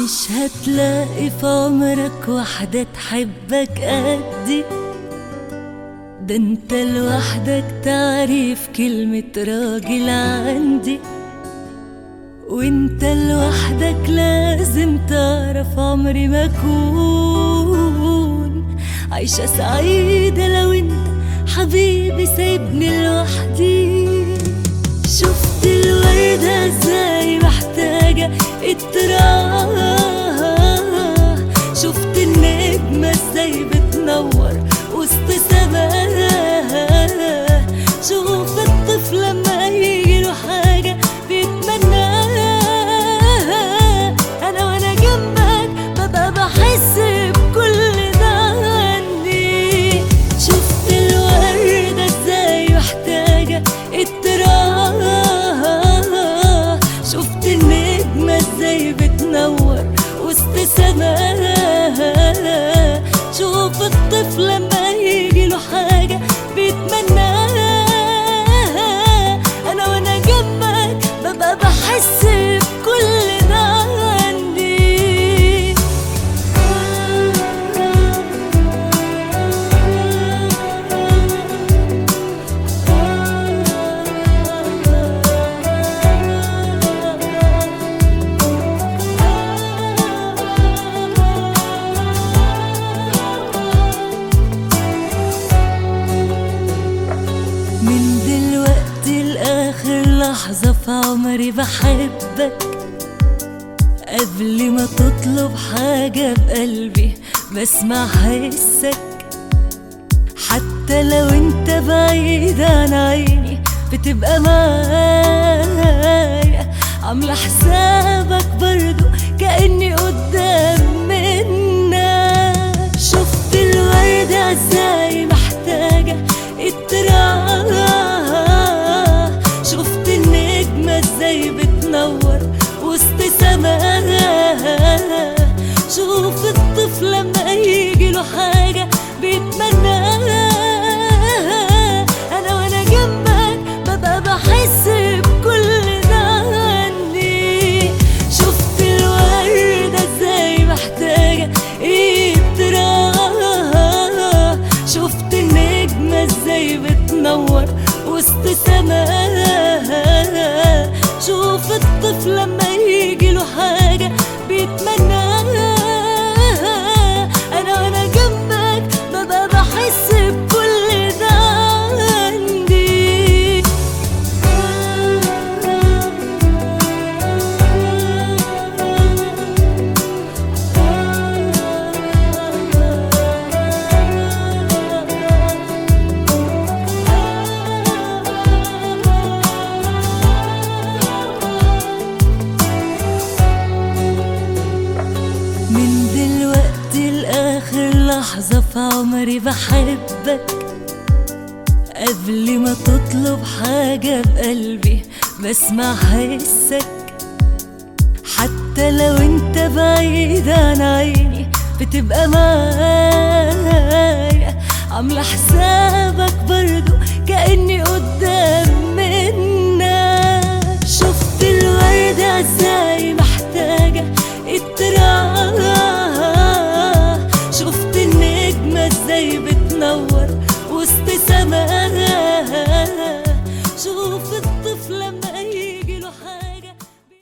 مش هتلاقي في عمرك واحدة تحبك قدي ده انت لوحدك تعريف كلمة راجل عندي وانت لوحدك لازم تعرف عمري ما اكون عايشة سعيدة لو انت حبيبي سايبني لوحدي شفت الوردة ازاي محتاجة اتراها شفت النجمة ازاي بتنور وسط سماها شوف الطفل لما يجيله حاجة بيتمناها أنا وأنا جنبك ببقى بحس بكل ده عني شفت الوردة ازاي محتاجة اتراها شفت النجمة ازاي بتنور وسط سماها شوف الطفل لما يجيله حاجة بيتمناها أنا وأنا جنبك ببقى بحس بكل ده عندي من دلوقتي لآخر لحظة في عمري بحبك قبل ما تطلب حاجة بقلبي بسمع حسك حتى لو انت بعيد عن عيني بتبقى معايا عاملة حسابك برضو كأني قدام منك شفت الوردة ازاي محتاجة اتراها شفت النجمة ازاي بتنور وسط سماها شوف الطفل لما يجيله حاجة بيتمناها أنا وأنا جنبك ببقى بحس بكل ده عني شفت الوردة ازاي محتاجة اتراها شفت النجمة ازاي بتنور وسط سماها شوف الطفل لما يجيله حاجة بيتمناها أنا وأنا جنبك ببقى بحس بكل ده عندي من دلوقتي لآخر لحظة في عمري بحبك قبل ما تطلب حاجة بقلبي بسمع حسك حتى لو انت بعيد عن عيني بتبقى معايا عاملة حسابك برضو كأني قدام منك شفت الوردة ازاي محتاجة اتراها شفت النجمة ازاي بتنور